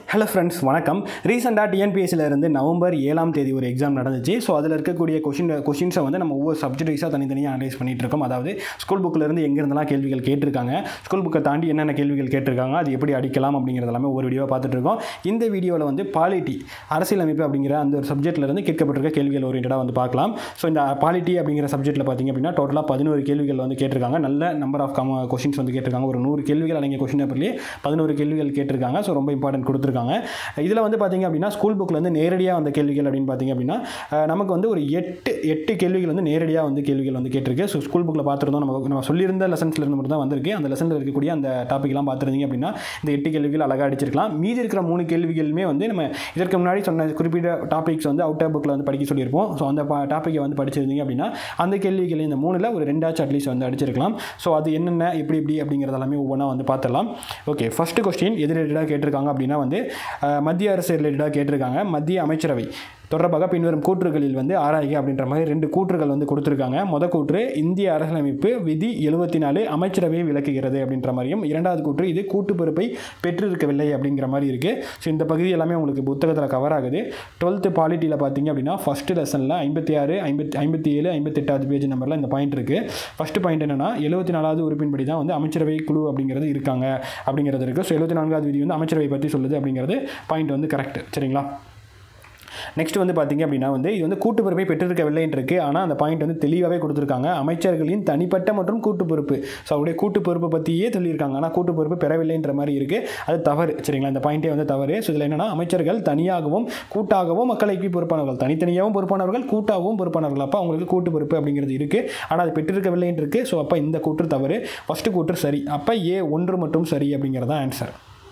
hello friends வணக்கம் ரீசெண்டாக டிஎன்பிஎஸ்சியில் இருந்து நவம்பர் ஏழாம் தேதி ஒரு எக்ஸாம் நடந்துச்சு ஸோ அதில் இருக்கக்கூடிய கொஷின் கொஷின்ஸை வந்து நம்ம ஒவ்வொரு சப்ஜெக்ட் வைஸாக தனித்தனியாக அனலைஸ் பண்ணிட்டு இருக்கோம் அதாவது ஸ்கூல் புக்கிலேருந்து எங்கேருந்தெல்லாம் கேள்விகள் கேட்டிருக்காங்க ஸ்கூல் புக்கை தாண்டி என்னென்ன கேள்விகள் கேட்டிருக்காங்க அது எப்படி அடிக்கலாம் அப்படிங்கிறது எல்லாமே ஒவ்வொரு வீடியோவாக பார்த்துட்டு இருக்கோம் இந்த வீடியோவில் வந்து பாலிட்டி அரசியலமைப்பு அப்படிங்கிற அந்த ஒரு சப்ஜெக்ட்லேருந்து கேட்கப்பட்டிருக்க கேள்விகள் ஓரியன்டாக வந்து பார்க்கலாம் ஸோ இந்த பாலிட்டி அப்படிங்கிற சப்ஜெக்ட்டில் பார்த்தீங்க அப்படின்னா டோட்டலாக பதினோரு கேள்விகள் வந்து கேட்டிருக்காங்க நல்ல நம்பர் ஆஃப் கம் கொஷின்ஸ் வந்து கேட்டிருக்காங்க ஒரு நூறு கேள்விகள் அடங்கிய கொஷின் பேப்பர்லேயே பதினோரு கேள்விகள் கேட்டிருக்காங்க ஸோ ரொம்ப இம்பார்ட்டன்ட் கொடுத்துருக்காங்க இதில் வந்து பார்த்தீங்க அப்படின்னா ஸ்கூல் புக்கில் வந்து நேரடியாக வந்த கேள்விகள் அப்படின்னு பார்த்தீங்க அப்படின்னா அஹ், நமக்கு வந்து ஒரு எட்டு எட்டு கேள்விகள் வந்து நேரடியாக வந்து கேள்விகள் வந்து கேட்டிருக்கு ஸோ ஸ்கூல் புக்கில் பார்த்துருந்தோம் நம்ம நம்ம சொல்லியிருந்த லெசன்ஸ்ல இருந்து மட்டும் தான் வந்திருக்கு அந்த லெசனில் இருக்கக்கூடிய அந்த டாப்பிக்லாம் பார்த்துருந்தீங்க அப்படின்னா இந்த எட்டு கேள்விகள் அழகாக அடிச்சிருக்கலாம் மீதி இருக்கிற மூணு கேள்விகளுமே வந்து நம்ம இதற்கு முன்னாடி சொன்ன குறிப்பிட்ட டாபிக்ஸ் வந்து அவுட்டர் புக்கில் வந்து படிக்க சொல்லியிருப்போம் ஸோ அந்த டாப்பிக்கை வந்து படிச்சிருந்தீங்க அப்படின்னா அந்த கேள்விகள் இந்த மூணில் ஒரு ரெண்டாச்சும் அட்லீஸ்ட் வந்து அடிச்சிருக்கலாம் ஸோ அது என்னென்ன எப்படி எப்படி அப்படிங்கிறது எல்லாமே ஒவ்வொன்றா வந்து பார்த்துடலாம் ஓகே ஃபர்ஸ்ட் கொஸ்டின் எது ரிலேட்டடாக கேட்டிருக்காங்க அப்படின்னா வந்து அஹ், மத்திய அரசு ரிலேட்டடாக கேட்டிருக்காங்க மத்திய அமைச்சரவை தொடர்பாக பின்வரும் கூற்றுகளில் வந்து ஆராய்க அப்படின்ற மாதிரி ரெண்டு கூற்றுகள் வந்து கொடுத்துருக்காங்க முத கூற்று இந்திய அரசியலமைப்பு விதி எழுபத்தி நாலு அமைச்சரவையை விளக்குகிறது அப்படின்ற மாதிரியும் இரண்டாவது கூற்று இது கூட்டு பொறுப்பை பெற்றிருக்கவில்லை அப்படிங்கிற மாதிரி இருக்குது ஸோ இந்த பகுதி எல்லாமே உங்களுக்கு புத்தகத்தில் கவர் ஆகுது டுவெல்த்து பாலிட்டியில் பார்த்தீங்க அப்படின்னா ஃபஸ்ட்டு லெசனில் ஐம்பத்தி ஆறு ஐம்பத்தி ஐம்பத்தி ஏழு ஐம்பத்தெட்டாவது பேஜ் நம்பரில் இந்த பாயிண்ட் இருக்குது ஃபஸ்ட்டு பாயிண்ட் என்னன்னா எழுபத்தி நாலாவது உறுப்பின்படி தான் வந்து அமைச்சரவை குழு அப்படிங்கிறது இருக்காங்க அப்படிங்கிறது இருக்குது ஸோ எழுபத்தி நான்காவது விதி வந்து அமைச்சரவை பற்றி சொல்லுது அப்படிங்கிறது பாயிண்ட் வந்து கரெக்ட் சரிங்களா நெக்ஸ்ட் வந்து பார்த்தீங்க அப்படின்னா வந்து இது வந்து கூட்டு பொறுப்பை பெற்றிருக்கவில்லைன்னு இருக்கு ஆனால் அந்த பாயிண்ட் வந்து தெளிவாகவே கொடுத்துருக்காங்க அமைச்சர்களின் தனிப்பட்ட மற்றும் கூட்டு பொறுப்பு ஸோ அவருடைய கூட்டு பொறுப்பை பற்றியே சொல்லியிருக்காங்க ஆனால் கூட்டு பொறுப்பு பெறவில்லைன்ற மாதிரி இருக்குது அது தவறு சரிங்களா இந்த பாயிண்டே வந்து தவறு ஸோ இதில் என்னன்னா அமைச்சர்கள் தனியாகவும் கூட்டாகவும் மக்களுக்கு பொறுப்பானவர்கள் தனித்தனியாகவும் பொறுப்பானவர்கள் கூட்டாகவும் பொறுப்பானவர்கள் அப்போ அவங்களுக்கு கூட்டு பொறுப்பு அப்படிங்கிறது இருக்குது ஆனால் அது பெற்றிருக்கவில்லைன்னு இருக்கு ஸோ அப்போ இந்த கூற்று தவறு ஃபஸ்ட்டு கூற்று சரி அப்போ ஏ ஒன்று மட்டும் சரி அப்படிங்கிறது தான் ஆன்சர்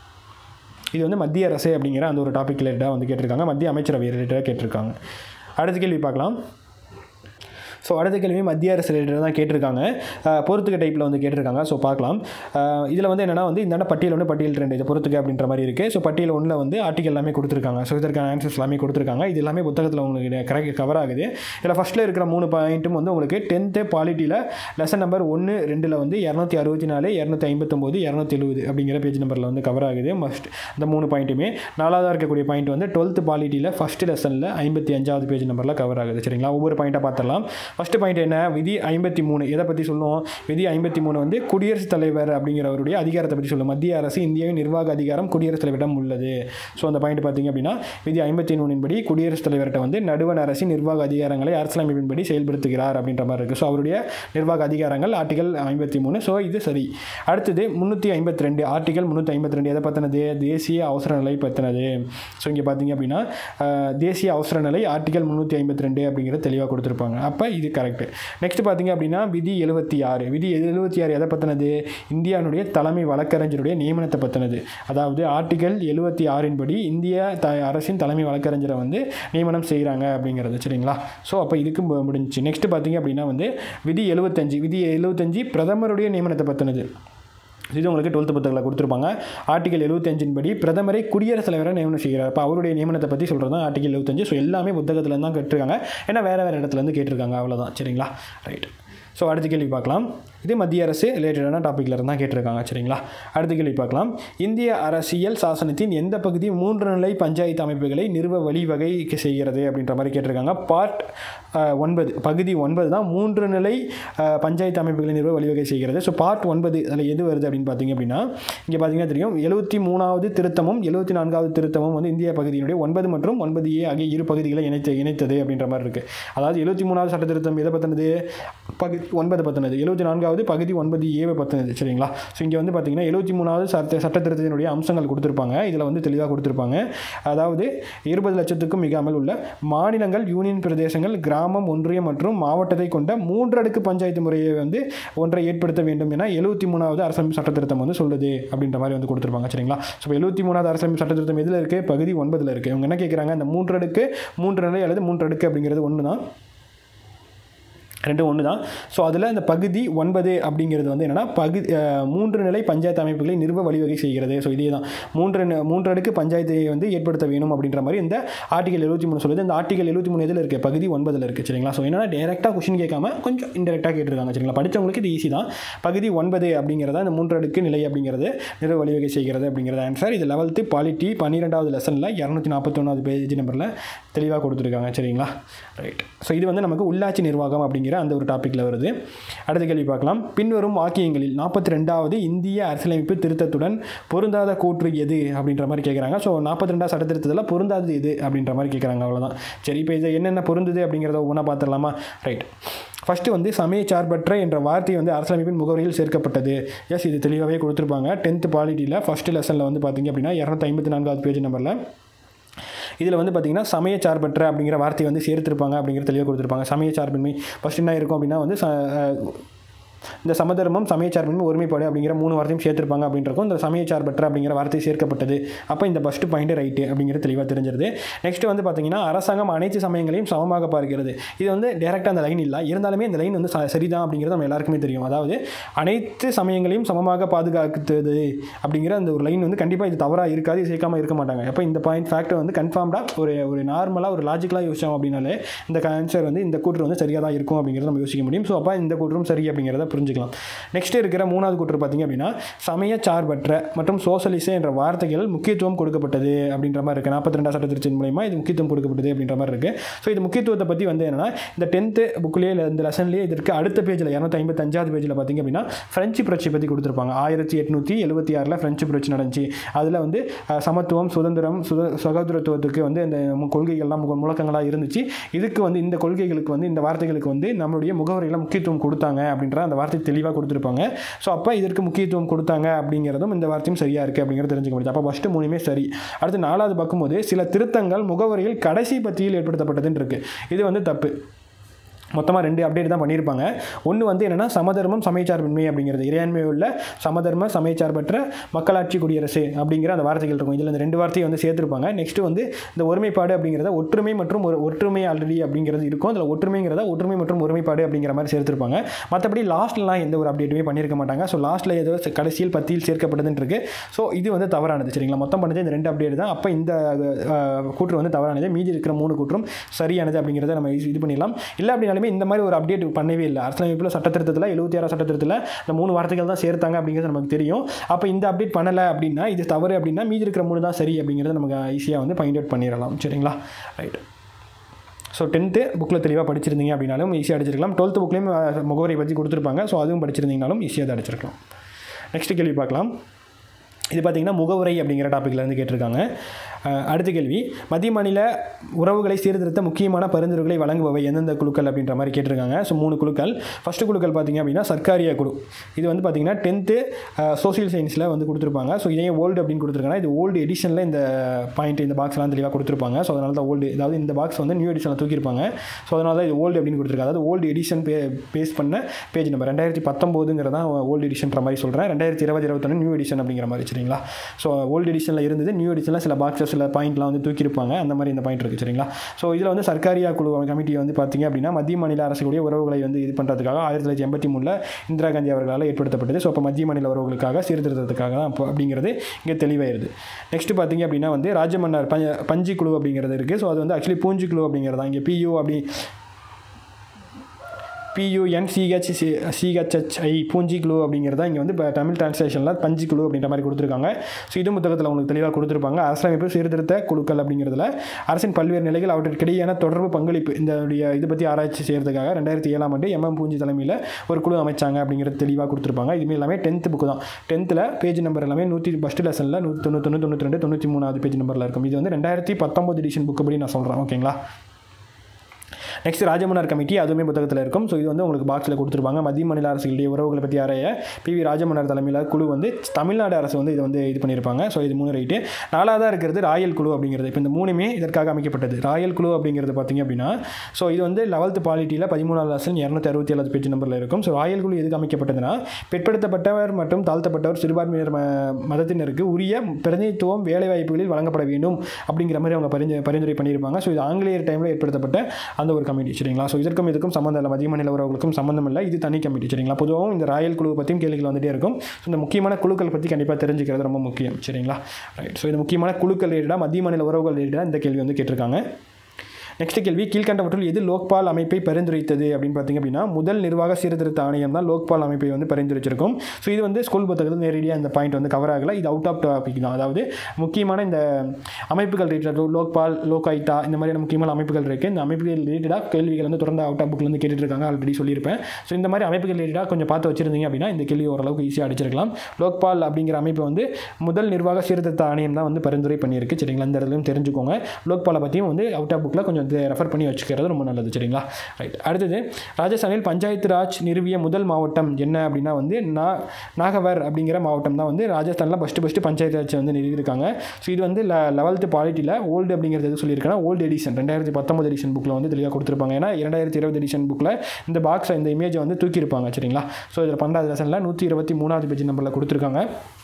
இது வந்து மத்திய அரசு அப்படிங்கிற அந்த ஒரு டாபிக் ரிலேட்டடாக வந்து கேட்டிருக்காங்க மத்திய அமைச்சரவை ரிலேட்டடாக கேட்டிருக்காங்க அடுத்த கேள்வி பார்க்கலாம் ஸோ அடுத்த கேள்வி மத்திய அரசு ரிலேட்டடாக தான் கேட்டிருக்காங்க அஹ், பொறுத்துக்க டைப்பில் வந்து கேட்டிருக்காங்க ஸோ பார்க்கலாம் இதில் வந்து என்னென்னா வந்து இந்த பட்டியல் ஒன்று பட்டியல் ரெண்டு இது பொறுத்துக்க அப்படின்ற மாதிரி இருக்குது ஸோ பட்டியல் ஒன்றில் வந்து ஆர்டிகல் எல்லாமே கொடுத்துருக்காங்க ஸோ இதற்கான ஆன்சர்ஸ் எல்லாமே கொடுத்துருக்காங்க இது எல்லாமே புத்தகத்தில் உங்களுக்கு கரெக்ட் கவர் ஆகுது இதில் ஃபஸ்ட்டில் இருக்கிற மூணு பாயிண்ட்டும் வந்து உங்களுக்கு டென்த்து பாலிட்டியில் லெசன் நம்பர் ஒன்று ரெண்டில் வந்து இரநூத்தி அறுபத்தி நாலு இரநூத்தி ஐம்பத்தொம்போது இரநூத்தி எழுபது அப்படிங்கிற பேஜ் நம்பரில் வந்து கவர் ஆகுது மஸ்ட் இந்த மூணு பாயிண்ட்டுமே நாலாவதாக இருக்கக்கூடிய பாயிண்ட் வந்து டுவெல்த்து பாலிட்டியில் ஃபஸ்ட்டு லெசனில் ஐம்பத்தி அஞ்சாவது பேஜ் நம்பரில் கவர் ஆகுது சரிங்களா ஒவ்வொரு பாயிண்ட்டாக பார்த்துடலாம் ஃபஸ்ட்டு பாயிண்ட் என்ன விதி ஐம்பத்தி மூணு எதை பற்றி சொல்லுவோம் விதி ஐம்பத்தி மூணு வந்து குடியரசுத் தலைவர் அப்படிங்கிறவருடைய அதிகாரத்தை பற்றி சொல்லும் மத்திய அரசு இந்தியாவின் நிர்வாக அதிகாரம் குடியரசுத் தலைவரிடம் உள்ளது ஸோ அந்த பாயிண்ட் பார்த்தீங்க அப்படின்னா விதி ஐம்பத்தி மூணின்படி குடியரசுத் தலைவர்கிட்ட வந்து நடுவண் அரசின் நிர்வாக அதிகாரங்களை அரசியலமைப்பின்படி செயல்படுத்துகிறார் அப்படின்ற மாதிரி இருக்குது ஸோ அவருடைய நிர்வாக அதிகாரங்கள் ஆர்டிகல் ஐம்பத்தி மூணு ஸோ இது சரி அடுத்தது முந்நூற்றி ஐம்பத்தி ரெண்டு ஆர்டிகல் முந்நூற்றி ஐம்பத்தி ரெண்டு எதை பற்றினது தேசிய அவசர நிலை பற்றினது ஸோ இங்கே பார்த்தீங்க அப்படின்னா அஹ், தேசிய அவசர நிலை ஆர்டிகல் முந்நூற்றி ஐம்பத்தி ரெண்டு அப்படிங்கிறது தெளிவாக கொடுத்துருப்பாங்க அப்போ இது கரெக்ட் நெக்ஸ்ட் பார்த்தீங்க அப்படின்னா விதி எழுபத்தி ஆறு விதி எழுபத்தி ஆறு எதை பற்றினது இந்தியாவுடைய தலைமை வழக்கறிஞருடைய நியமனத்தை பற்றினது அதாவது ஆர்டிகல் எழுபத்தி ஆறின் படி இந்திய த அரசின் தலைமை வழக்கறிஞரை வந்து நியமனம் செய்கிறாங்க அப்படிங்கிறது சரிங்களா ஸோ அப்போ இதுக்கு மு- முடிஞ்சுச்சு நெக்ஸ்ட் பார்த்தீங்க அப்படின்னா வந்து விதி எழுபத்தஞ்சு விதி எழுபத்தஞ்சு பிரதமருடைய நியமனத்தை பற்றினது இது உங்களுக்கு டுவெல்த்து புத்தகத்தில் கொடுத்துருப்பாங்க ஆர்டிகல் எழுபத்தஞ்சின் படி பிரதமரை குடியரசுத் தலைவரை நியமனம் செய்கிறார் அப்போ அவருடைய நியமனத்தை பற்றி சொல்கிறது தான் ஆர்டிகல் எழுபத்தஞ்சு ஸோ எல்லாமே புத்தகத்தில் தான் கேட்டிருக்காங்க ஏன்னா வேறு வேறு இடத்துல இருந்து கேட்டிருக்காங்க அவ்வளோதான் சரிங்களா ரைட் ஸோ அடுத்த கேள்வி பார்க்கலாம் இது மத்திய அரசு ரிலேட்டடான டாப்பிக்கில் இருந்து தான் கேட்டிருக்காங்க சரிங்களா அடுத்த கேள்வி பார்க்கலாம் இந்திய அரசியல் சாசனத்தின் எந்த பகுதி மூன்று நிலை பஞ்சாயத்து அமைப்புகளை நிறுவ வழிவகை செய்கிறது அப்படின்ற மாதிரி கேட்டிருக்காங்க பார்ட் ஒன்பது பகுதி ஒன்பது தான் மூன்று நிலை அஹ், பஞ்சாயத்து அமைப்புகளை நிறுவ வழிவகை செய்கிறது ஸோ பார்ட் ஒன்பது அதில் எது வருது அப்படின்னு பார்த்தீங்க அப்படின்னா இங்கே பார்த்தீங்கன்னா தெரியும் எழுபத்தி மூணாவது திருத்தமும் எழுபத்தி நான்காவது திருத்தமும் வந்து இந்திய பகுதியினுடைய ஒன்பது மற்றும் ஒன்பது ஏ ஆகிய இரு பகுதிகளை இணைத்து இணைத்தது அப்படின்ற மாதிரி இருக்குது அதாவது எழுபத்தி மூணாவது சட்ட திருத்தம் எதை பற்றினது பகுதி ஒன்பது பற்றினது எழுபத்தி நான்காவது பகுதி ஒன்பது ஏவை பற்றினது சரிங்களா ஸோ இங்கே வந்து பார்த்தீங்கன்னா எழுபத்தி மூணாவது சட்ட சட்ட திருத்தத்தினுடைய அம்சங்கள் கொடுத்துருப்பாங்க இதில் வந்து தெளிவாக கொடுத்துருப்பாங்க அதாவது இருபது லட்சத்துக்கும் மிகாமல் உள்ள மாநிலங்கள் யூனியன் பிரதேசங்கள் கிராமம் ஒன்றியம் மற்றும் மாவட்டத்தை கொண்ட மூன்றடுக்கு பஞ்சாயத்து முறையை வந்து ஒன்றை ஏற்படுத்த வேண்டும் என எழுபத்தி மூணாவது அரசமைப்பு சட்ட திருத்தம் வந்து சொல்லுது அப்படின்ற மாதிரி வந்து கொடுத்துருப்பாங்க சரிங்களா ஸோ எழுபத்தி மூணாவது அரசமைப்பு சட்ட திருத்தம் எதில் இருக்குது பகுதி ஒன்பதில் இருக்குது இவங்க என்ன கேட்குறாங்க இந்த மூன்றடுக்கு மூன்று நிலை அல்லது மூன்றடுக்கு அப்படிங்கிறது ஒன்று தான் ரெண்டும் ஒன்று தான் ஸோ அதில் இந்த பகுதி ஒன்பது அப்படிங்கிறது வந்து என்னென்னா பகுதி அஹ், மூன்று நிலை பஞ்சாயத்து அமைப்புகளை நிறுவ வழிவகை செய்கிறது ஸோ இதே தான் மூன்று ந- மூன்று அடுக்கு பஞ்சாயத்தை வந்து ஏற்படுத்த வேணும் அப்படின்ற மாதிரி இந்த ஆர்டிகல் எழுபத்தி மூணு சொல்லுது இந்த ஆர்டிகல் எழுபத்தி மூணு இதில் இருக்குது பகுதி ஒன்பதில் இருக்குது சரிங்களா ஸோ என்னன்னா டேரெக்டாக கொஷின் கேட்காம கொஞ்சம் இன்டெரக்டாக கேட்டிருக்காங்க சரிங்களா படித்தவங்களுக்கு இது ஈஸி தான் பகுதி ஒன்பது அப்படிங்கிறத இந்த மூன்று அடுக்கு நிலை அப்படிங்கிறது நிறுவ வழிவகை செய்கிறது அப்படிங்கிறது ஆன்சர் இது லெவல்த்து பாலிட்டி பன்னிரெண்டாவது லெசனில் இரநூத்தி நாற்பத்தொன்னாவது பேஜ் நம்பரில் தெளிவாக கொடுத்துருக்காங்க சரிங்களா ரைட் ஸோ இது வந்து நமக்கு உள்ளாட்சி நிர்வாகம் அப்படிங்கிற அந்த ஒரு டாப்பிக்கில் வருது அடுத்த கேள்வி பார்க்கலாம் பின்வரும் வாக்கியங்களில் நாற்பத்தி ரெண்டாவது இந்திய அரசியலமைப்பு திருத்தத்துடன் பொருந்தாத கூற்று எது அப்படின்ற மாதிரி கேட்குறாங்க ஸோ நாற்பத்தி ரெண்டாவது சட்ட திருத்தத்தில் பொருந்தாதது எது அப்படின்ற மாதிரி கேட்குறாங்க அவ்வளோதான் சரி இப்போ இது என்னென்ன பொருந்துது அப்படிங்கிறத ஒன்றா பார்த்துடலாமா ரைட் ஃபஸ்ட்டு வந்து சமயச்சார்பற்ற என்ற வார்த்தை வந்து அரசியலமைப்பின் முகவரியில் சேர்க்கப்பட்டது எஸ் இது தெளிவாகவே கொடுத்துருப்பாங்க டென்த்து பாலிட்டியில் ஃபஸ்ட்டு லெசனில் வந்து பார்த்தீங்க அப்படின்னா இரநூத்தி ஐம்பத்தி நான்காவது பேஜ் நம்பரில் இதில் வந்து பார்த்தீங்கன்னா சமயச்சார்பற்ற அப்படிங்கிற வார்த்தையை வந்து சேர்த்திருப்பாங்க அப்படிங்கிற தெளிவாக கொடுத்துருப்பாங்க சமயச்சார்பின்மை ஃபஸ்ட் என்ன இருக்கும் அப்படின்னா வந்து ச- அஹ் இந்த சமதர்மம் சமயச்சார்பின்மை ஒருமைப்பாடு அப்படிங்கிற மூணு வார்த்தையும் சேர்த்திருப்பாங்க அப்படின்றக்கும் இந்த சமயச்சார்பற்ற அப்படிங்கிற வார்த்தை சேர்க்கப்பட்டது அப்போ இந்த ஃபஸ்ட்டு பாயிண்ட் ரைட்டு அப்படிங்கிறது தெளிவாக தெரிஞ்சிருது நெக்ஸ்ட் வந்து பார்த்தீங்கன்னா அரசாங்கம் அனைத்து சமயங்களையும் சமமாக பார்க்கிறது இது வந்து டேரெக்டாக அந்த லைன் இல்லை இருந்தாலுமே இந்த லைன் வந்து ச- சரிதான் அப்படிங்கிறது நம்ம எல்லாருக்குமே தெரியும் அதாவது அனைத்து சமயங்களையும் சமமாக பாதுகாக்குது அப்படிங்கிற அந்த ஒரு லைன் வந்து கண்டிப்பாக இது தவறாக இருக்காது இது சேர்க்காம இருக்க மாட்டாங்க அப்போ இந்த பாயிண்ட் ஃபேக்டர் வந்து கன்ஃபார்ம்டாக ஒரு ஒரு நார்மலாக ஒரு லாஜிக்கலாக யோசிச்சோம் அப்படின்னாலே இந்த ஆன்சர் வந்து இந்த கூற்று வந்து சரியாக தான் இருக்கும் அப்படிங்கிறத நம்ம யோசிக்க முடியும் ஸோ அப்போ இந்த கூற்றும் சரி அப்படிங்கிறத புரிஞ்சுக்கலாம் நெக்ஸ்ட் இருக்கிற மூணாவது கூற்று பார்த்தீங்க அப்படின்னா சமய சார்பற்ற மற்றும் சோசலிச என்ற வார்த்தைகள் முக்கியத்துவம் கொடுக்கப்பட்டது அப்படின்ற மாதிரி இருக்குது நாற்பத்தி ரெண்டாம் சட்ட திருச்சின் மூலயமா இது முக்கியத்துவம் கொடுக்கப்பட்டது அப்படின்ற மாதிரி இருக்குது ஸோ இது முக்கியத்துவத்தை பற்றி வந்து என்னன்னா இந்த டென்த்து புக்லேயே இல்லை இந்த லெசன்லேயே இதற்கு அடுத்த பேஜில் இரநூத்தி ஐம்பத்தஞ்சாவது பேஜில் பார்த்தீங்க அப்படின்னா ஃப்ரெஞ்சு புரட்சி பற்றி கொடுத்துருப்பாங்க ஆயிரத்தி எட்நூற்றி எழுபத்தி ஆறில் ஃப்ரெஞ்சு புரட்சி நடந்துச்சு அதில் வந்து அஹ், சமத்துவம் சுதந்திரம் சுத சகோதரத்துவத்துக்கு வந்து இந்த மு- கொள்கைகள்லாம் முக முழக்கங்களாக இருந்துச்சு இதுக்கு வந்து இந்த கொள்கைகளுக்கு வந்து இந்த வார்த்தைகளுக்கு வந்து நம்மளுடைய முகவரியில் முக்கியத்துவம் கொடுத்தாங்க அப்படின்ற அந்த வார்த்தை தெளிவாக கொடுத்துருப்பாங்க ஸோ அப்போ இதற்கு முக்கியத்துவம் கொடுத்தாங்க அப்படிங்கிறதும் இந்த வார்த்தையும் சரியாக இருக்குது அப்படிங்கிறத தெரிஞ்சுக்க முடியுது அப்போ ஃபஸ்ட்டு மூணுமே சரி அடுத்து நாலாவது பார்க்கும்போது சில திருத்தங்கள் முகவரியில் கடைசி பத்தியில் ஏற்படுத்தப்பட்டதுன்னு இருக்குது இது வந்து தப்பு மொத்தமாக ரெண்டு அப்டேட் தான் பண்ணியிருப்பாங்க ஒன்று வந்து என்னென்னா சமதர்மம் சமயச்சார்பின்மை அப்படிங்கிறது இறையாண்மை உள்ள சமதர்ம சமயச்சார்பற்ற மக்களாட்சி குடியரசு அப்படிங்கிற அந்த வார்த்தைகள் இருக்கும் இதில் இந்த ரெண்டு வார்த்தையை வந்து சேர்த்துருப்பாங்க நெக்ஸ்ட் வந்து இந்த ஒருமைப்பாடு அப்படிங்கிறத ஒற்றுமை மற்றும் ஒரு ஒற்றுமை ஆல்ரெடி அப்படிங்கிறது இருக்கும் அதில் ஒற்றுமைங்கிறத ஒற்றுமை மற்றும் ஒருமைப்பாடு அப்படிங்கிற மாதிரி சேர்த்துருப்பாங்க மற்றபடி லாஸ்ட்லாம் எந்த ஒரு அப்டேட்டுமே பண்ணியிருக்க மாட்டாங்க ஸோ லாஸ்ட்டில் ஏதோ ச- கடைசியில் பத்தியில் சேர்க்கப்பட்டதுன்னு இருக்கு ஸோ இது வந்து தவறானது சரிங்களா மொத்தம் பண்ணது இந்த ரெண்டு அப்டேட் தான் அப்போ இந்த அஹ், கூற்று வந்து தவறானது மீதி இருக்கிற மூணு கூற்றும் சரியானது அப்படிங்கிறத நம்ம இது பண்ணிடலாம் இல்லை அப்படின்னாலுமே இந்த மாதிரி ஒரு அப்டேட் பண்ணவே இல்லை அரசியலமைப்பில் சட்டத்திருத்தத்தில் எழுபத்தி ஆறாம் சட்டத்திருத்தத்தில் இந்த மூணு வார்த்தைகள் தான் சேர்த்தாங்க அப்படிங்கிறது நமக்கு தெரியும் அப்போ இந்த அப்டேட் பண்ணலை அப்படின்னா இது தவறு அப்படின்னா மீதி இருக்கிற மூணு தான் சரி அப்படிங்கிறத நமக்கு ஈஸியாக வந்து ஃபைண்ட் அவுட் பண்ணிடலாம் சரிங்களா ரைட் ஸோ டென்த்து புக்கில் தெளிவாக படிச்சிருந்தீங்க அப்படின்னாலும் ஈஸியாக அடிச்சிருக்கலாம் டுவெல்த்து புக்லேயும் முகவரி பற்றி கொடுத்துருப்பாங்க ஸோ அதுவும் படிச்சிருந்தீங்கனாலும் ஈஸியாக தான் அடிச்சிருக்கலாம் நெக்ஸ்ட் கேள்வி பார்க்கலாம் இது பார்த்தீங்கன்னா முகவுரை அப்படிங்கிற டாப்பிக்கில் இருந்து கேட்டிருக்காங்க அஹ், அடுத்த கேள்வி மத்திய மாநில உறவுகளை சீர்திருத்த முக்கியமான பரிந்துரைகளை வழங்குபவை எந்தெந்த குழுக்கள் அப்படின்ற மாதிரி கேட்டிருக்காங்க ஸோ மூணு குழுக்கள் ஃபஸ்ட்டு குழுக்கள் பார்த்தீங்க அப்படின்னா சர்க்காரிய குழு இது வந்து பார்த்தீங்கன்னா டென்த்து சோஷியல் சயின்ஸில் வந்து கொடுத்துருப்பாங்க ஸோ இதே ஓல்டு அப்படின்னு கொடுத்துருக்காங்க இது ஓல்டு எடிஷனில் இந்த பாயிண்ட் இந்த பாக்ஸ்லாம் தெளிவாக கொடுத்துருப்பாங்க ஸோ அதனால தான் ஓல்டு அதாவது இந்த பாக்ஸ் வந்து நியூ எடிஷனில் தூக்கியிருப்பாங்க ஸோ அதனால தான் இது ஓல்டு அப்படின்னு கொடுத்துருக்காங்க அதாவது ஓல்டு எடிஷன் பே பேஸ் பண்ண பேஜ் நம்பர் ரெண்டாயிரத்தி பத்தொம்போதுங்கிறதா ஓல்டு எடிஷன்ற மாதிரி சொல்கிறேன் ரெண்டாயிரத்தி இருபது இருபத்தொன்று நியூ எடிஷன் அப்படிங்கிற மாதிரி சரிங்களா ஸோ ஓல்டு எடிஷனில் இருந்தது நியூ எடிஷனில் சில பாக்ஸஸ் சில பாயிண்ட்லாம் வந்து தூக்கியிருப்பாங்க அந்த மாதிரி இந்த பாயிண்ட் இருக்குது சரிங்களா ஸோ இதில் வந்து சர்க்காரியா குழு கமிட்டியை வந்து பார்த்தீங்க அப்படின்னா மத்திய மாநில அரசுடைய உறவுகளை வந்து இது பண்ணுறதுக்காக ஆயிரத்தி தொள்ளாயிரத்தி எண்பத்தி மூணில் இந்திரா காந்தி அவர்களால் ஏற்படுத்தப்பட்டது ஸோ அப்போ மத்திய மாநில உறவுகளுக்காக சீர்திருத்தத்துக்காக தான் அப்போ அப்படிங்கிறது இங்கே தெளிவாயிருது நெக்ஸ்ட் பார்த்தீங்க அப்படின்னா வந்து ராஜமன்னர் பஞ்ச பஞ்சி குழு அப்படிங்கிறது இருக்குது ஸோ அது வந்து ஆக்சுவலி பூஞ்சி குழு அப்படிங்கிறது தான் இங்கே பியூ அப்படி பியூஎன் சிஹெச் சிஹெச்ஹெச்ஐ பூஞ்சி குழு அப்படிங்கிறத இங்கே வந்து இப்போ தமிழ் டிரான்ஸ்லேஷனில் பஞ்சு குழு அப்படின்ற மாதிரி கொடுத்துருக்காங்க ஸோ இது புத்தகத்தில் உங்களுக்கு தெளிவாக கொடுத்துருப்பாங்க அரசியலமைப்பு சீர்திருத்த குழுக்கள் அப்படிங்கிறதுல அரசின் பல்வேறு நிலைகள் அவற்றிற்கிடையான தொடர்பு பங்களிப்பு இந்த இது பற்றி ஆராய்ச்சி செய்கிறதுக்காக ரெண்டாயிரத்தி ஏழாம் ஆண்டு எம்எம் பூஞ்சி தலைமையில் ஒரு குழு அமைச்சாங்க அப்படிங்கிறது தெளிவாக கொடுத்துருப்பாங்க இதுமே எல்லாமே டென்த்து புக்கு தான் டென்த்தில் பேஜ் நம்பர் எல்லாமே நூற்றி ஃபஸ்ட் லெசனில் நூற்றி தொண்ணூத்தொன்று தொண்ணூற்றி ரெண்டு தொண்ணூற்றி மூணாவது பேஜ் நம்பரில் இருக்கும் இது வந்து ரெண்டாயிரத்தி பத்தொம்பது எடிஷன் புக்கு படி நான் சொல்கிறேன் ஓகேங்களா நெக்ஸ்ட் ராஜமன்னார் கமிட்டி அதுவுமே புத்தகத்தில் இருக்கும் ஸோ இது வந்து உங்களுக்கு பாக்ஸில் கொடுத்துருப்பாங்க மத்திய மாநில அரசுகளுடைய உறவுகளை பற்றி ஆராய பி வி ராஜமன்னார் தலைமையில் குழு வந்து தமிழ்நாடு அரசு வந்து இதை வந்து இது பண்ணியிருப்பாங்க ஸோ இது மூணு ரைட்டு நாலாவதாக இருக்கிறது ராயல் குழு அப்படிங்கிறது இப்போ இந்த மூணுமே இதற்காக அமைக்கப்பட்டது ராயல் குழு அப்படிங்கிறது பார்த்தீங்க அப்படின்னா ஸோ இது வந்து லெவல்த்து பாலிட்டியில் பதிமூணாவது லெசன் இரநூத்தி அறுபத்தி ஏழாவது பேஜ் நம்பரில் இருக்கும் ஸோ ராயல் குழு எதுக்கு அமைக்கப்பட்டதுன்னா பிற்படுத்தப்பட்டவர் மற்றும் தாழ்த்தப்பட்டவர் சிறுபான்மையினர் ம- மதத்தினருக்கு உரிய பிரதிநிதித்துவம் வேலை வாய்ப்புகளில் வழங்கப்பட வேண்டும் அப்படிங்கிற மாதிரி அவங்க பரிந்து பரிந்துரை பண்ணியிருப்பாங்க ஸோ இது ஆங்கிலேயர் டைமில் ஏற்படுத்தப்பட்ட அந்த ஒரு கமிட்டி சரிங்களா ஸோ இதற்கும் இதுக்கும் சம்மந்தம் இல்லை மத்திய மாநில உறவுகளுக்கும் சம்மந்தம் இல்லை இது தனி கமிட்டி சரிங்களா பொதுவாகவும் இந்த ராயல் குழுவை பற்றியும் கேள்விகள் வந்துட்டே இருக்கும் ஸோ இந்த முக்கியமான குழுக்கள் பற்றி கண்டிப்பாக தெரிஞ்சுக்கிறது ரொம்ப முக்கியம் சரிங்களா ரைட் ஸோ இந்த முக்கியமான குழுக்கள் ரிலேட்டடாக மத்திய மாநில உறவுகள் ரிலேட்டடாக இந்த கேள்வி வந்து கேட்டிருக்காங்க நெக்ஸ்ட் கேள்வி கீழ்கண்டவற்றுள் எது லோக்பால் அமைப்பை பரிந்துரைத்தது அப்படின்னு பார்த்தீங்க அப்படின்னா முதல் நிர்வாக சீர்திருத்த ஆணையம் தான் லோக்பால் அமைப்பை வந்து பரிந்துரைச்சிருக்கும் ஸோ இது வந்து ஸ்கூல் புத்தகத்தில் நேரடியாக இந்த பாயிண்ட் வந்து கவர் ஆகலை இது அவுட் ஆஃப் டாபிக் தான் அதாவது முக்கியமான இந்த அமைப்புகள் ரிலேட்டட் லோக்பால் லோகாயுக்தா இந்த மாதிரியான முக்கியமான அமைப்புகள் இருக்குது இந்த அமைப்புகள் ரிலேட்டடாக கேள்விகள் வந்து தொடர்ந்து அவுட் ஆஃப் புக்கில் வந்து கேட்டுட்டு இருக்காங்க ஆல்ரெடி சொல்லியிருப்பேன் ஸோ இந்த மாதிரி அமைப்புகள் ரிலேட்டடாக கொஞ்சம் பார்த்து வச்சிருந்தீங்க அப்படின்னா இந்த கேள்வி ஓரளவுக்கு ஈஸியாக அடிச்சிருக்கலாம் லோக்பால் அப்படிங்கிற அமைப்பு வந்து முதல் நிர்வாக சீர்திருத்த ஆணையம் தான் வந்து பரிந்துரை பண்ணியிருக்கு சரிங்களா இந்த இடத்துலையும் தெரிஞ்சுக்கோங்க லோக்பாலை பற்றியும் வந்து அவுட் ஆஃப் புக்கில் கொஞ்சம் ரெஃபர் பண்ணி வச்சுக்கிறது ரொம்ப நல்லது சரிங்களா ரைட் அடுத்தது ராஜஸ்தானில் பஞ்சாயத்து ராஜ் நிறுவிய முதல் மாவட்டம் என்ன அப்படின்னா வந்து நா நாகவர் அப்படிங்கிற மாவட்டம் தான் வந்து ராஜஸ்தானில் ஃபஸ்ட்டு ஃபஸ்ட்டு பஞ்சாயத்து ராஜ் வந்து நிறுவியிருக்காங்க ஸோ இது வந்து லெவல்த்து பாலிட்டியில் ஓல்டு அப்படிங்கிறது எது சொல்லியிருக்கேன்னா ஓல்டு எடிஷன் ரெண்டாயிரத்தி பத்தொம்பது எடிஷன் புக்கில் வந்து தெளிவாக கொடுத்துருப்பாங்க ஏன்னா இரண்டாயிரத்தி இருபது எடிஷன் புக்கில் இந்த பாக்ஸை இந்த இமேஜை வந்து தூக்கியிருப்பாங்க சரிங்களா ஸோ இதில் பன்னெண்டாவது லெசனில் நூற்றி இருபத்தி மூணாவது பேஜ் நம்பரில் கொடுத்துருக்காங்க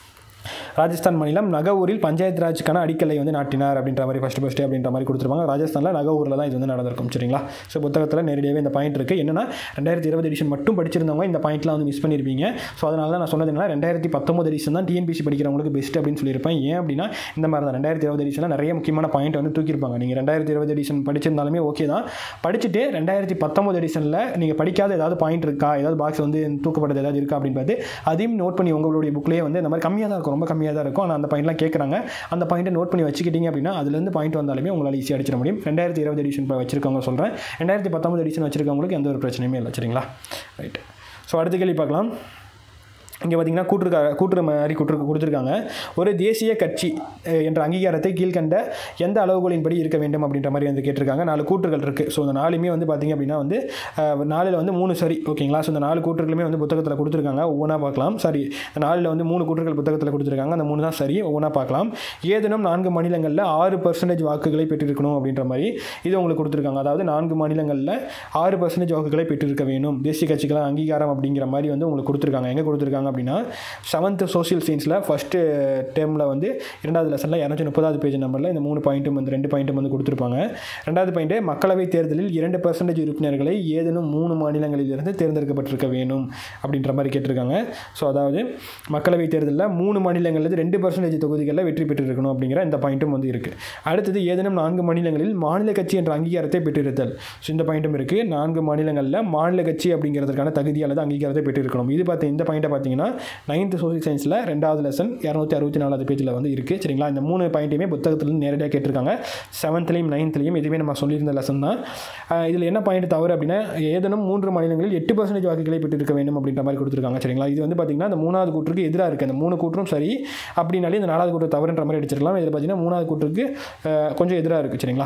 ராஜஸ்தான் மாநிலம் நகவூரில் பஞ்சாயத்து ராஜ்க்கான அடிக்கலை வந்து நாட்டினார் அப்படின்ற மாதிரி ஃபஸ்ட்டு ஃபஸ்ட்டு அப்படின்ற மாதிரி கொடுத்துருப்பாங்க ராஜஸ்தானில் நகவூரில் தான் இது வந்து நடந்திருக்கும் சரிங்களா ஸோ புத்தகத்தில் நேரடியாகவே இந்த பாயிண்ட் இருக்குது என்னன்னா ரெண்டாயிரத்தி இருபது எடிஷன் மட்டும் படிச்சிருந்தவங்க இந்த பாயிண்ட்லாம் வந்து மிஸ் பண்ணியிருப்பீங்க ஸோ அதனால தான் நான் சொன்னது என்ன ரெண்டாயிரத்தி பத்தொம்பது எடிஷன் தான் டிஎன்பிசி படிக்கிறவங்களுக்கு பெஸ்ட் அப்படின்னு சொல்லியிருப்பேன் ஏன் அப்படின்னா இந்த மாதிரி தான் ரெண்டாயிரத்தி இருபது எடிஷனில் நிறைய முக்கியமான பாயிண்ட் வந்து தூக்கியிருப்பாங்க நீங்கள் ரெண்டாயிரத்தி இருபது எடிஷன் படிச்சிருந்தாலுமே ஓகே தான் படிச்சுட்டு ரெண்டாயிரத்தி பத்தொம்பது எடிஷனில் நீங்கள் படிக்காத ஏதாவது பாயிண்ட் இருக்கா ஏதாவது பாக்ஸ் வந்து தூக்கப்பட்டது ஏதாவது இருக்கா அப்படின்னு பார்த்து அதையும் நோட் பண்ணி உங்களுடைய புக்லேயே வந்து இந்த மாதிரி கம்மியாக தான் இருக்கும் ரொம்ப கம்மியாக தான் இருக்கும் ஆனால் அந்த பாயிண்ட்லாம் கேட்குறாங்க அந்த பாயிண்ட்டை நோட் பண்ணி வச்சுக்கிட்டீங்க அப்படின்னா அதுலேருந்து பாயிண்ட் வந்தாலுமே உங்களால் ஈஸியாக அடிச்சிட முடியும் ரெண்டாயிரத்தி இருபது எடிஷன் வச்சிருக்கவங்க சொல்கிறேன் ரெண்டாயிரத்தி பத்தொம்பது எடிஷன் வச்சிருக்கவங்களுக்கு எந்த ஒரு பிரச்சனையுமே இல்லை சரிங்களா ரைட் ஸோ அடுத்த கேள்வி பார்க்கலாம் இங்கே பார்த்தீங்கன்னா கூட்டுருக்கா கூட்டுற மாதிரி கூட்டு கொடுத்துருக்காங்க ஒரு தேசிய கட்சி அஹ், என்ற அங்கீகாரத்தை கீழ்கண்ட எந்த அளவுகளின்படி இருக்க வேண்டும் அப்படின்ற மாதிரி வந்து கேட்டிருக்காங்க நாலு கூற்றுகள் இருக்குது ஸோ இந்த நாலுமே வந்து பார்த்தீங்க அப்படின்னா வந்து அஹ், நாலில் வந்து மூணு சரி ஓகேங்களா ஸோ இந்த நாலு கூற்றுகளுமே வந்து புத்தகத்தில் கொடுத்துருக்காங்க ஒவ்வொன்றா பார்க்கலாம் சாரி இந்த நாலில் வந்து மூணு கூற்றுகள் புத்தகத்தில் கொடுத்துருக்காங்க அந்த மூணு தான் சரி ஒவ்வொன்றா பார்க்கலாம் ஏதேனும் நான்கு மாநிலங்களில் ஆறு பர்சன்டேஜ் வாக்குகளை பெற்றிருக்கணும் அப்படின்ற மாதிரி இது உங்களுக்கு கொடுத்துருக்காங்க அதாவது நான்கு மாநிலங்களில் ஆறு பர்சன்டேஜ் வாக்குகளை பெற்றிருக்க வேணும் தேசிய கட்சிகள் அங்கீகாரம் அப்படிங்கிற மாதிரி வந்து உங்களுக்கு கொடுத்துருக்காங்க எங்கே கொடுத்துருக்காங்க அப்படின்னா செவன்த் சோஷியல் சயின்ஸில் ஃபஸ்ட்டு டேர்மில் வந்து இரண்டாவது லெசனில் இரநூத்தி முப்பதாவது பேஜ் நம்பரில் இந்த மூணு பாயிண்ட்டும் வந்து ரெண்டு பாயிண்ட்டும் வந்து கொடுத்துருப்பாங்க ரெண்டாவது பாயிண்ட்டு மக்களவைத் தேர்தலில் இரண்டு பர்சன்டேஜ் உறுப்பினர்களை ஏதேனும் மூணு மாநிலங்களிலிருந்து தேர்ந்தெடுக்கப்பட்டிருக்க வேணும் அப்படின்ற மாதிரி கேட்டிருக்காங்க ஸோ அதாவது மக்களவைத் தேர்தலில் மூணு மாநிலங்களில் ரெண்டு பர்சன்டேஜ் தொகுதிகளில் வெற்றி பெற்றிருக்கணும் அப்படிங்கிற இந்த பாயிண்ட்டும் வந்து இருக்குது அடுத்தது ஏதேனும் நான்கு மாநிலங்களில் மாநில கட்சி என்ற அங்கீகாரத்தை பெற்றிருத்தல் ஸோ இந்த பாயிண்ட்டும் இருக்குது நான்கு மாநிலங்களில் மாநில கட்சி அப்படிங்கிறதுக்கான தகுதி அல்லது அங்கீகாரத்தை பெற்றிருக்கணும் இது பார்த்து இந்த பாயிண்ட்டை பார்த்தீங்கன்னா நைன்த் சோசியல் சயின்ஸில் ரெண்டாவது லெசன் இரநூத்தி அறுபத்தி நாலாவது பேஜில் வந்து இருக்குது சரிங்களா இந்த மூணு பாயிண்ட்டையுமே புத்தகத்தில் நேரடியாக கேட்டிருக்காங்க செவன்த்லையும் நைன்த்லையும் இதுவே நம்ம சொல்லியிருந்த லெசன் தான் இதில் என்ன பாயிண்ட் தவறு அப்படின்னா ஏதேனும் மூன்று மாநிலங்களில் எட்டு பர்சன்டேஜ் வாக்குகளை பெற்றிருக்க வேண்டும் அப்படின்ற மாதிரி கொடுத்துருக்காங்க சரிங்களா இது வந்து பார்த்திங்கன்னா இந்த மூணாவது கூற்றுக்கு எதிராக இருக்குது அந்த மூணு கூற்றும் சரி அப்படின்னாலே இந்த நாலாவது கூற்று தவறுன்ற மாதிரி அடிச்சிருக்கலாம் இதில் பார்த்தீங்கன்னா மூணாவது கூற்றுக்கு அஹ், கொஞ்சம் எதிராக இருக்குது சரிங்களா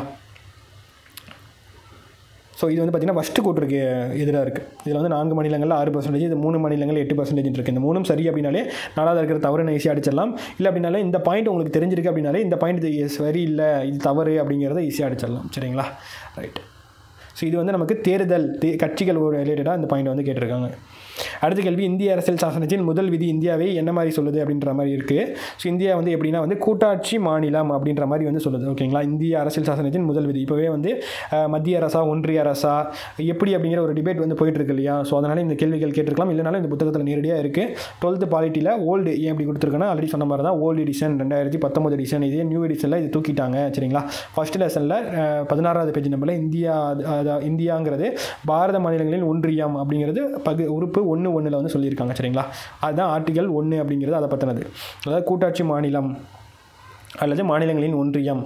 ஸோ இது வந்து பார்த்திங்கன்னா ஃபஸ்ட்டு கூட்டுருக்கு எதிராக இருக்குது இதில் வந்து நான்கு மாநிலங்களில் ஆறு பர்சன்டேஜ் இது மூணு மாநிலங்கள் எட்டு பர்சன்டேஜ் இருக்குது இந்த மூணும் சரி அப்படின்னாலே நாலாவது இருக்கிற தவறு ஈஸியாக அடிச்சிடலாம் இல்லை அப்படின்னாலே இந்த பாயிண்ட் உங்களுக்கு தெரிஞ்சிருக்கு அப்படின்னாலே இந்த பாயிண்ட் இது சரி இல்லை இது தவறு அப்படிங்கிறத ஈஸியாக அடிச்சிடலாம் சரிங்களா ரைட் ஸோ இது வந்து நமக்கு தேர்தல் தே கட்சிகள் ரிலேட்டடாக இந்த பாயிண்ட் வந்து கேட்டிருக்காங்க அடுத்த கேள்வி இந்திய அரசியல் சாசனத்தின் முதல் விதி இந்தியாவை என்ன மாதிரி சொல்லுது அப்படின்ற மாதிரி இருக்குது ஸோ இந்தியா வந்து எப்படின்னா வந்து கூட்டாட்சி மாநிலம் அப்படின்ற மாதிரி வந்து சொல்லுது ஓகேங்களா இந்திய அரசியல் சாசனத்தின் முதல் விதி இப்போவே வந்து அஹ், மத்திய அரசா ஒன்றிய அரசா எப்படி அப்படிங்கிற ஒரு டிபேட் வந்து போயிட்டு இருக்கு இல்லையா ஸோ அதனால் இந்த கேள்விகள் கேட்டிருக்கலாம் இல்லைனாலும் இந்த புத்தகத்தில் நேரடியாக இருக்குது டுவெல்த்து பாலிட்டியில் ஓல்டு ஏன் அப்படி கொடுத்துருக்குன்னா ஆல்ரெடி சொன்ன மாதிரி தான் ஓல்டு எடிஷன் ரெண்டாயிரத்தி பத்தொம்பது எடிஷன் இதே நியூ எடிஷனில் இது தூக்கிட்டாங்க சரிங்களா ஃபர்ஸ்ட் லெசனில் பதினாறாவது பேஜ் நம்பரில் இந்தியா அது- அது- இந்தியாங்கிறது பாரத மாநிலங்களின் ஒன்றியம் அப்படிங்கிறது பகு உறுப்பு ஒன்று ஒன்றில் வந்து சொல்லியிருக்காங்க சரிங்களா அதுதான் ஆர்டிகல் ஒன்று அப்படிங்கிறது அதை பற்றினது அதாவது கூட்டாட்சி மாநிலம் அல்லது மாநிலங்களின் ஒன்றியம்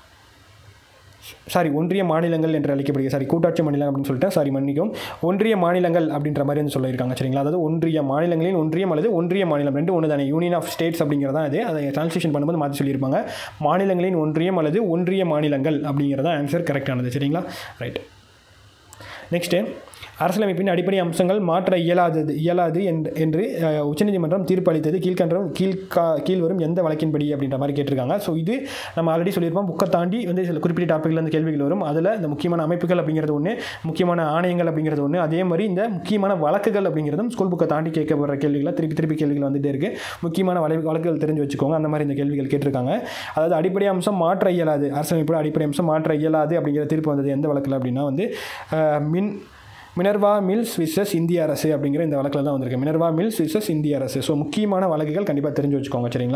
சாரி ஒன்றிய மாநிலங்கள் என்று அழைக்கப்படுகிறது சாரி கூட்டாட்சி மாநிலம் அப்படின்னு சொல்லிட்டு சாரி மன்னிக்கும் ஒன்றிய மாநிலங்கள் அப்படின்ற மாதிரி வந்து சொல்லியிருக்காங்க சரிங்களா அதாவது ஒன்றிய மாநிலங்களின் ஒன்றியம் அல்லது ஒன்றிய மாநிலம் ரெண்டு ஒன்று தானே யூனியன் ஆஃப் ஸ்டேட்ஸ் அப்படிங்கிறதா அது அதை டிரான்ஸ்லேஷன் பண்ணும்போது மாற்றி சொல்லியிருப்பாங்க மாநிலங்களின் ஒன்றியம் அல்லது ஒன்றிய மாநிலங்கள் அப்படிங்கிறதா ஆன்சர் கரெக்டானது சரிங்களா ரைட் நெக்ஸ்ட்டு அரசியலமைப்பின் அடிப்படை அம்சங்கள் மாற்ற இயலாதது இயலாது என்று என்று அஹ், உச்சநீதிமன்றம் தீர்ப்பு அளித்தது கீழ்கன்றும் கீழ்கா கீழ்வரும் எந்த வழக்கின்படி அப்படின்ற மாதிரி கேட்டிருக்காங்க ஸோ இது நம்ம ஆல்ரெடி சொல்லியிருப்போம் புக்கை தாண்டி வந்து சில குறிப்பிட்ட டாப்பிக்கில் இருந்து கேள்விகள் வரும் அதில் இந்த முக்கியமான அமைப்புகள் அப்படிங்கிறது ஒன்று முக்கியமான ஆணையங்கள் அப்படிங்கிறது ஒன்று அதே மாதிரி இந்த முக்கியமான வழக்குகள் அப்படிங்கிறதும் ஸ்கூல் புக்கை தாண்டி கேட்கப்படுற கேள்விகளை திருப்பி திருப்பி கேள்விகள் வந்துட்டே இருக்கு முக்கியமான வழி வழக்குகள் தெரிஞ்சு வச்சுக்கோங்க அந்த மாதிரி இந்த கேள்விகள் கேட்டிருக்காங்க அதாவது அடிப்படை அம்சம் மாற்ற இயலாது அரசமைப்போட அடிப்படை அம்சம் மாற்ற இயலாது அப்படிங்கிற தீர்ப்பு வந்தது எந்த வழக்கில் அப்படின்னா வந்து அஹ், மின் மினர்வா மில்ஸ் விசஸ் இந்திய அரசு அப்படிங்கிற இந்த வழக்கில் தான் வந்திருக்கு மினர்வா மில்ஸ் விசஸ் இந்திய அரசு ஸோ முக்கியமான வழக்குகள் கண்டிப்பாக தெரிஞ்சு வச்சுக்கோங்க சரிங்களா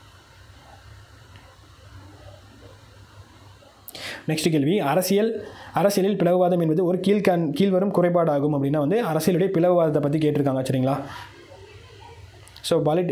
நெக்ஸ்ட் கேள்வி அரசியல் அரசியலில் பிளவுவாதம் என்பது ஒரு கீழ்கண் கீழ்வரும் குறைபாடாகும் அப்படின்னா வந்து அரசியலுடைய பிளவுவாதத்தை பற்றி கேட்டிருக்காங்க சரிங்களா ஸோ பாலிட்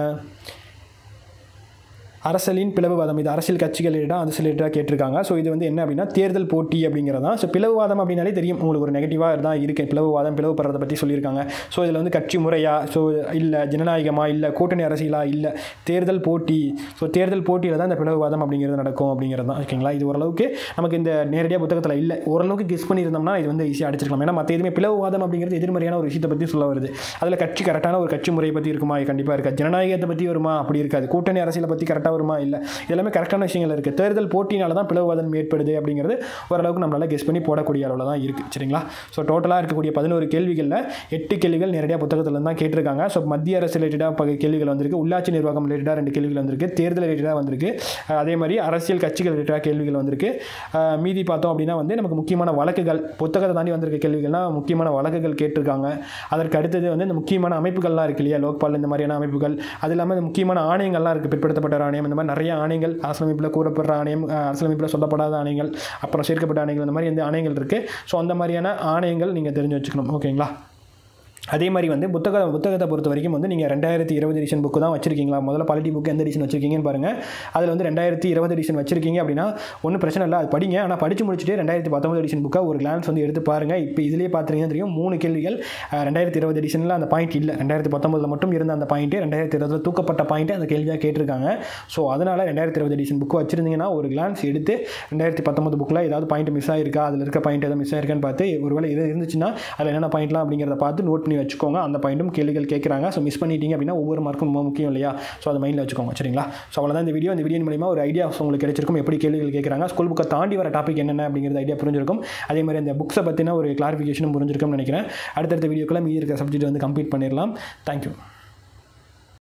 அரசியலின் பிளவுவாதம் இது அரசியல் கட்சிகளிடம் அரசியலிடம் கேட்டிருக்காங்க ஸோ இது வந்து என்ன அப்படின்னா தேர்தல் போட்டி அப்படிங்கிறது தான் ஸோ பிளவுவாதம் அப்படின்னாலே தெரியும் உங்களுக்கு ஒரு நெகட்டிவாக தான் இருக்கு பிளவுவாதம் பிளவுபடுறதை பற்றி சொல்லியிருக்காங்க ஸோ இதில் வந்து கட்சி முறையா ஸோ இல்லை ஜனநாயகமா இல்லை கூட்டணி அரசியலா இல்லை தேர்தல் போட்டி ஸோ தேர்தல் போட்டியில் தான் இந்த பிளவுவாதம் அப்படிங்கிறது நடக்கும் அப்படிங்கிறது தான் ஓகேங்களா இது ஓரளவுக்கு நமக்கு இந்த நேரடியாக புத்தகத்தில் இல்லை ஓரளவுக்கு கெஸ் பண்ணியிருந்தோம்னா இது வந்து ஈஸியாக அடிச்சிருக்கலாம் ஏன்னா மற்ற எதுவுமே பிளவுவாதம் அப்படிங்கிறது எதிர்மறையான ஒரு விஷயத்தை பற்றி சொல்ல வருது அதில் கட்சி கரெக்டான ஒரு கட்சி முறையை பற்றி இருக்குமா கண்டிப்பாக இருக்காது ஜனநாயகத்தை பற்றி வருமா அப்படி இருக்காது கூட்டணி அரசியலை பற்றி கரெக்டாக வருமா இல்லை எல்லாமே கரெக்டான விஷயங்கள் இருக்குது தேர்தல் போட்டினால தான் பிளவுவாதம் ஏற்படுது அப்படிங்கிறது ஓரளவுக்கு நம்மளால் கெஸ் பண்ணி போடக்கூடிய அளவில் தான் இருக்குது சரிங்களா ஸோ டோட்டலாக இருக்கக்கூடிய பதினோரு கேள்விகளில் எட்டு கேள்விகள் நேரடியாக புத்தகத்தில் தான் கேட்டிருக்காங்க ஸோ மத்திய அரசு ரிலேட்டடாக கேள்விகள் வந்திருக்கு உள்ளாட்சி நிர்வாகம் ரிலேட்டடாக ரெண்டு கேள்விகள் வந்திருக்கு தேர்தல் ரிலேட்டடாக வந்திருக்கு அஹ் அதே மாதிரி அரசியல் கட்சிகள் ரிலேட்டடாக கேள்விகள் வந்திருக்கு அஹ் மீதி பார்த்தோம் அப்படின்னா வந்து நமக்கு முக்கியமான வழக்குகள் புத்தகத்தை தாண்டி வந்திருக்க கேள்விகள்லாம் முக்கியமான வழக்குகள் கேட்டிருக்காங்க அதற்கு அடுத்தது வந்து இந்த முக்கியமான அமைப்புகள்லாம் இருக்கு இல்லையா லோக்பால் இந்த மாதிரியான அமைப்புகள் அது இல்லாமல் இந்த முக்கியமான ஆணையங்கள்லாம் இருக்குது பிற்படுத்தப்பட்ட ஆணையம் இந்த மாதிரி நிறைய ஆணையங்கள் அரசியலமைப்பில் கூறப்படுற ஆணையம் அஹ் அரசியலமைப்பில் சொல்லப்படாத ஆணையங்கள் அப்புறம் சேர்க்கப்பட்ட ஆணையங்கள் இந்த மாதிரி எந்த ஆணையங்கள் இருக்குது ஸோ அந்த மாதிரியான ஆணையங்கள் நீங்கள் தெரிஞ்சு வச்சுக்கணும் ஓகேங்களா அதே மாதிரி வந்து புத்தக புத்தகத்தை பொறுத்த வரைக்கும் வந்து நீங்கள் ரெண்டாயிரத்தி இருபது எடிஷன் புக்கு தான் வச்சிருக்கீங்களா முதல்ல பாலிட்டி புக் எந்த எடிஷன் வச்சிருக்கீங்கன்னு பாருங்கள் அதில் வந்து ரெண்டாயிரத்தி இருபது எடிஷன் வச்சிருக்கீங்க அப்படின்னா ஒன்றும் பிரச்சனை இல்லை அது படிங்க ஆனால் படித்து முடிச்சுட்டு ரெண்டாயிரத்தி பத்தொம்பது எடிஷன் புக்கை ஒரு கிளான்ஸ் வந்து எடுத்து பாருங்கள் இப்போ இதிலேயே பார்த்துருந்தீங்கன்னா தெரியும் மூணு கேள்விகள் அஹ், ரெண்டாயிரத்தி இருபது எடிஷனில் அந்த பாயிண்ட் இல்லை ரெண்டாயிரத்தி பத்தொம்பதில் மட்டும் இருந்த அந்த பாயிண்ட்டு ரெண்டாயிரத்தி இருபதில் தூக்கப்பட்ட பாயிண்ட்டு அந்த கேள்வியாக கேட்டிருக்காங்க ஸோ அதனால் ரெண்டாயிரத்தி இருபது எடிஷன் புக்கு வச்சிருந்தீங்கன்னா ஒரு கிளான்ஸ் எடுத்து ரெண்டாயிரத்தி பத்தொம்பது புக்கில் ஏதாவது பாயிண்ட் மிஸ் ஆயிருக்கா அதில் இருக்க பாயிண்ட் எதாவது மிஸ் ஆயிருக்கான்னு பார்த்து ஒருவேளை இது இருந்துச்சுன்னா அதில் என்னென்ன பாயிண்ட்லாம் அப்படிங்கிறத பார்த்து நோட் பண்ணி வச்சுக்கோங்க அந்த பாயிண்ட்டும் கேள்விகள் கேட்குறாங்க ஸோ மிஸ் பண்ணிட்டீங்க அப்படின்னா ஒவ்வொரு மார்க்கும் ரொம்ப முக்கியம் இல்லையா ஸோ அதை மைண்டில் வச்சுக்கோங்க சரிங்களா ஸோ அவ்வளோதான் இந்த வீடியோ இந்த வீடியோ மூலிமா ஒரு ஐடியா உங்களுக்கு கிடைச்சிருக்கும் எப்படி கேள்விகள் கேட்குறாங்க ஸ்கூல் புக்கை தாண்டி வர டாபிக் என்னென்ன அப்படிங்கிறது ஐடியா புரிஞ்சிருக்கும் அதே மாதிரி அந்த புக்ஸை பற்றின ஒரு கிளாரிஃபிகேஷனும் புரிஞ்சிருக்கும்னு நினைக்கிறேன் அடுத்தடுத்த வீடியோக்குள்ள மீதி இருக்கிற சப்ஜெக்ட் வந்து கம்ப்ளீட் பண்ணிடலாம் தேங்க்யூ